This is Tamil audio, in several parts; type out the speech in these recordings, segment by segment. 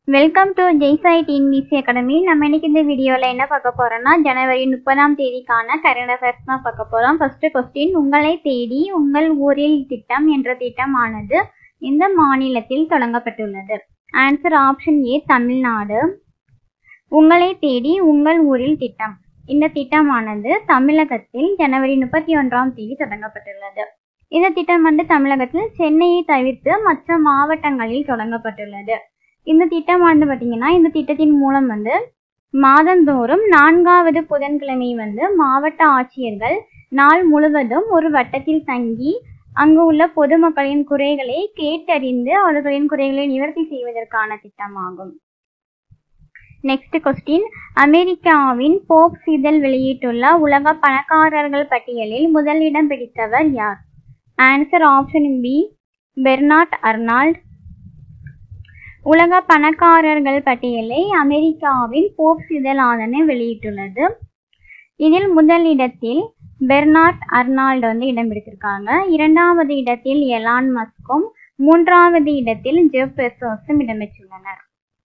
welcome to Jaisai TNPSC academy நம்ம இன்னைக்கு இந்த வீடியோவில் என்ன பார்க்க போறோம்னா ஜனவரி முப்பதாம் தேதிக்கான கரண்ட் அஃபேர்ஸ் தான் பார்க்க போறோம் ஃபர்ஸ்ட் கொஸ்டின் உங்களை தேடி உங்கள் ஊரில் திட்டம் என்ற திட்டமானது இந்த மாநிலத்தில் தொடங்கப்பட்டுள்ளது ஆன்சர் ஆப்ஷன் ஏ தமிழ்நாடு உங்களை தேடி உங்கள் ஊரில் திட்டம் இந்த திட்டமானது தமிழகத்தில் ஜனவரி முப்பத்தி ஒன்றாம் தேதி தொடங்கப்பட்டுள்ளது இந்த திட்டம் வந்து தமிழகத்தில் சென்னையை தவிர்த்து மற்ற மாவட்டங்களில் தொடங்கப்பட்டுள்ளது இந்த திட்டம் வந்து பார்த்தீங்கன்னா இந்த திட்டத்தின் மூலம் வந்து மாதந்தோறும் நான்காவது புதன்கிழமை வந்து மாவட்ட ஆட்சியர்கள் நாள் முழுவதும் ஒரு வட்டத்தில் தங்கி அங்கு உள்ள பொதுமக்களின் குறைகளை கேட்டறிந்து அவர்களின் குறைகளை நிவர்த்தி செய்வதற்கான திட்டமாகும் நெக்ஸ்ட் கொஸ்டின் அமெரிக்காவின் போக்ஸ் இதழ் வெளியிட்டுள்ள உலக பணக்காரர்கள் பட்டியலில் முதலிடம் பிடித்தவர் யார் answer option B Bernard Arnault உலக பணக்காரர்கள் பட்டியலை அமெரிக்காவின் போப்ஸ் இதழானது வெளியிட்டுள்ளது இதில் முதலிடத்தில் பெர்னாட் அர்னால்டு வந்து இடம் பிடித்திருக்காங்க இரண்டாவது இடத்தில் எலான் மஸ்கும் மூன்றாவது இடத்தில் ஜெஃப் பெசோஸும் இடம்பெற்றுள்ளனர்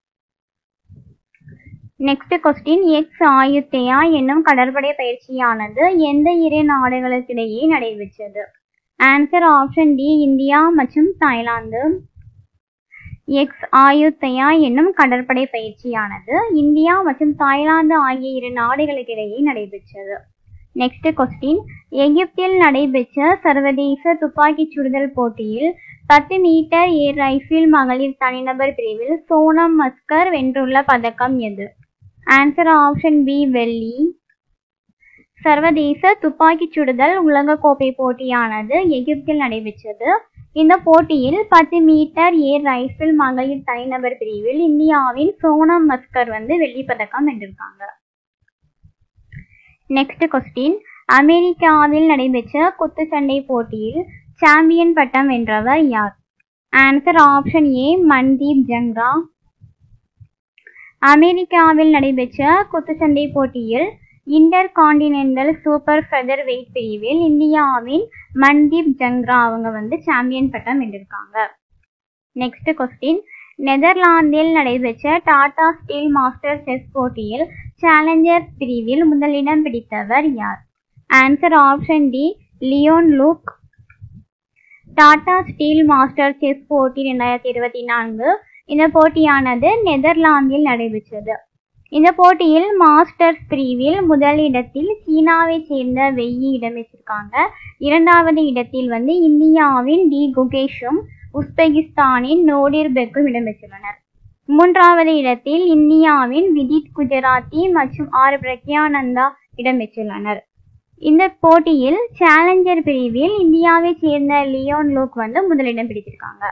நெக்ஸ்ட் கொஸ்டின் எக்ஸ் ஆயுத்தயா என்னும் கடற்படை பயிற்சியானது எந்த இரு நாடுகளுக்கிடையே நடைபெற்றது ஆன்சர் ஆப்ஷன் டி இந்தியா மற்றும் தாய்லாந்து எக்ஸ் ஆயுத்தயா என்னும் கடற்படை பயிற்சியானது இந்தியா மற்றும் தாய்லாந்து ஆகிய இரு நாடுகளுக்கிடையே நடைபெற்றது நெக்ஸ்ட் கொஸ்டின் எகிப்தில் நடைபெற்ற சர்வதேச துப்பாக்கிச் சுடுதல் போட்டியில் பத்து மீட்டர் ஏர் ரைஃபிள் மகளிர் தனிநபர் பிரிவில் சோனம் மஸ்கர் வென்றுள்ள பதக்கம் எது ஆன்சர் ஆப்ஷன் பி வெள்ளி சர்வதேச துப்பாக்கிச் சுடுதல் உலகக்கோப்பை போட்டியானது எகிப்தில் நடைபெற்றது இந்த போட்டியில் பத்து மீட்டர் ஏர் ரைஃபிள் மகளிர் தனிநபர் பிரிவில் இந்தியாவின் சோனம் மஸ்கர் வந்து வெள்ளி பதக்கம் வென்றிருக்காங்க நெக்ஸ்ட் கொஸ்டின் அமெரிக்காவில் நடைபெற்ற குத்துச்சண்டை போட்டியில் சாம்பியன் பட்டம் வென்றவர் யார் answer option A Mandeep Jangra அமெரிக்காவில் நடைபெற்ற குத்துச்சண்டை போட்டியில் intercontinental super featherweight பிரிவில் இந்தியாவின் மன்தீப் ஜங்ரா அவங்க வந்து சாம்பியன் பட்டம் வென்றிருக்காங்க நெக்ஸ்ட் கொஸ்டின் நெதர்லாந்தில் நடைபெற்ற டாடா ஸ்டீல் மாஸ்டர் செஸ் போட்டியில் சேலஞ்சர் பிரிவில் முதலிடம் பிடித்தவர் யார் answer option D Leon Luke Tata steel master chess போட்டி ரெண்டாயிரத்தி இருபத்தி நான்கு இந்த போட்டியானது நெதர்லாந்தில் நடைபெற்றது இந்த போட்டியில் மாஸ்டர்ஸ் பிரிவில் முதலிடத்தில் சீனாவை சேர்ந்த வெய்யி இடம் வச்சிருக்காங்க இரண்டாவது இடத்தில் வந்து இந்தியாவின் டி குகேஷும் உஸ்பெகிஸ்தானின் நோடிர் பெக்கும் இடம் பெற்றுள்ளனர் மூன்றாவது இடத்தில் இந்தியாவின் விதித் குஜராத்தி மற்றும் ஆர் பிரக்யானந்தா இடம் பெற்றுள்ளனர் இந்த போட்டியில் சேலஞ்சர் பிரிவில் இந்தியாவை சேர்ந்த லியோன் லூக் வந்து முதலிடம் பிடித்திருக்காங்க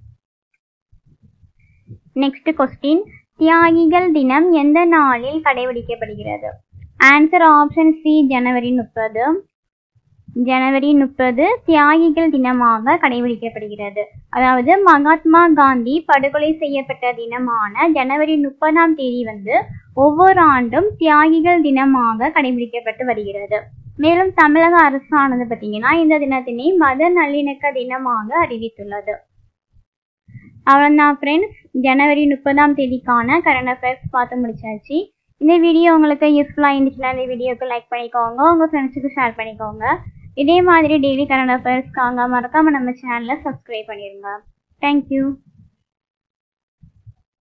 நெக்ஸ்ட் கொஸ்டின் தியாகிகள் தினம் எந்த நாளில் கடைபிடிக்கப்படுகிறது ஆன்சர் ஆப்ஷன் சி ஜனவரி முப்பது ஜனவரி முப்பது தியாகிகள் தினமாக கடைபிடிக்கப்படுகிறது அதாவது மகாத்மா காந்தி படுகொலை செய்யப்பட்ட தினமான ஜனவரி முப்பதாம் தேதி வந்து ஒவ்வொரு ஆண்டும் தியாகிகள் தினமாக கடைபிடிக்கப்பட்டு வருகிறது மேலும் தமிழக அரசானது பார்த்தீங்கன்னா இந்த தினத்தினை மத நல்லிணக்க தினமாக அறிவித்துள்ளது அவ்வளோதான் ஃப்ரெண்ட்ஸ் ஜனவரி முப்பதாம் தேதிக்கான கரண்ட் அஃபேர்ஸ் பார்த்து முடிச்சாச்சு இந்த வீடியோ உங்களுக்கு யூஸ்ஃபுல்லாக இருந்துச்சுன்னா இந்த வீடியோக்கு லைக் பண்ணிக்கோங்க உங்கள் ஃப்ரெண்ட்ஸுக்கு ஷேர் பண்ணிக்கோங்க இதே மாதிரி டெய்லி கரண்ட் அஃபேர்ஸ்க்காக மறக்காமல் நம்ம சேனலை சப்ஸ்கிரைப் பண்ணிடுங்க தேங்க்யூ